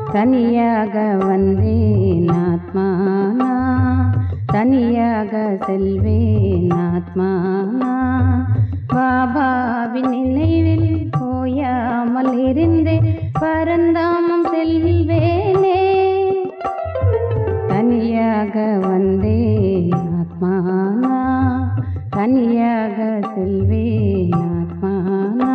தனியாக வந்தேன் ஆத்மானா தனியாக செல்வேன் ஆத்மானா பாபாவின் நினைவில் போயாமல் இருந்தேன் பரந்தாமம் செல்வேனே தனியாக வந்தேன் ஆத்மானா தனியாக செல்வேன் ஆத்மானா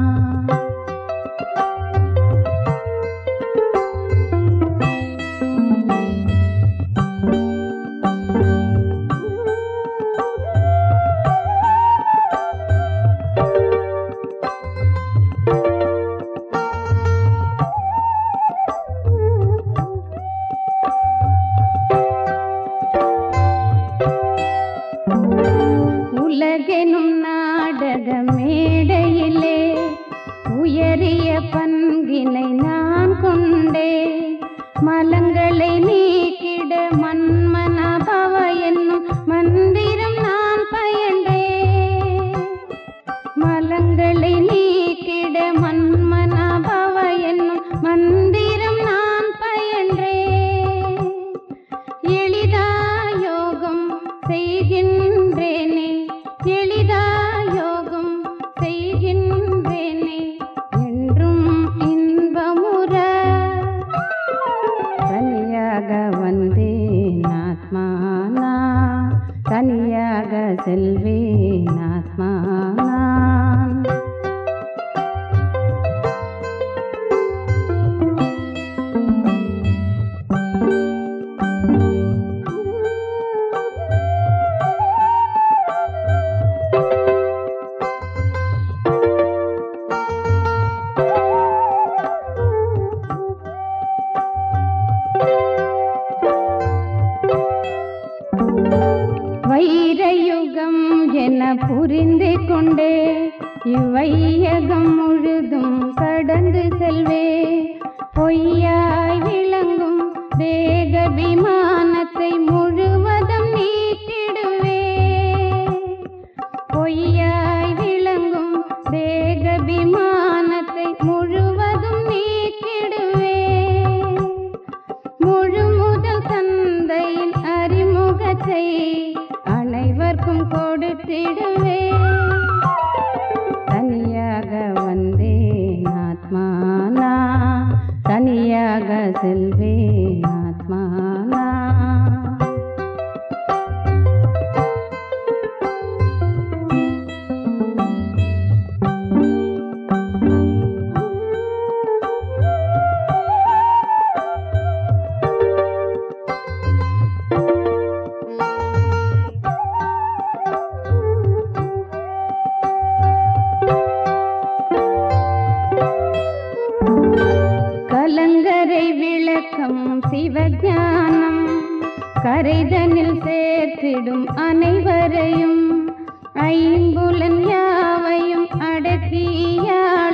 உலகெனும் நாடக மேடையிலே உயரிய பண்கினை நான் கொண்டே மலங்களை நீக்கிட மன்மன பவ என்னும் மந்திரம் நான் பயந்தே மலங்களை நீக்கிட மன்மன பவ என்னும் மந்திரம் நான் பயன்றே எளிதா யோகம் செய்கின்றேனே எளிதா யோகம் செய்கின்றேனே என்றும் இன்பமுற தனியாக வந்தேன் ஆத்மானா தனியாக செல்வேன் ஆத்மானா வைரயுகம் என புரிந்து கொண்டே இவ்வையகம் முழுதும் கடந்து செல்வே பொய்யாய் விளங்கும் தேக விமானத்தை முழுவதும் நீட்டிடுவே பொய்யாய் விளங்கும் தேக விமானத்தை முழுவதும் நீக்கிடுவே முழு முதல் தந்தையின் அறிமுகத்தை அனைவருக்கும் கொடுத்திடுவே தனியாக வந்தேன் ஆத்மானா தனியாக செல்வேன் ஆத்மானா கலங்கரை விளக்கம் சிவஞானம் கரைதனில் சேர்த்திடும் அனைவரையும் ஐம்புலன் யாவையும் அடக்கியாடும்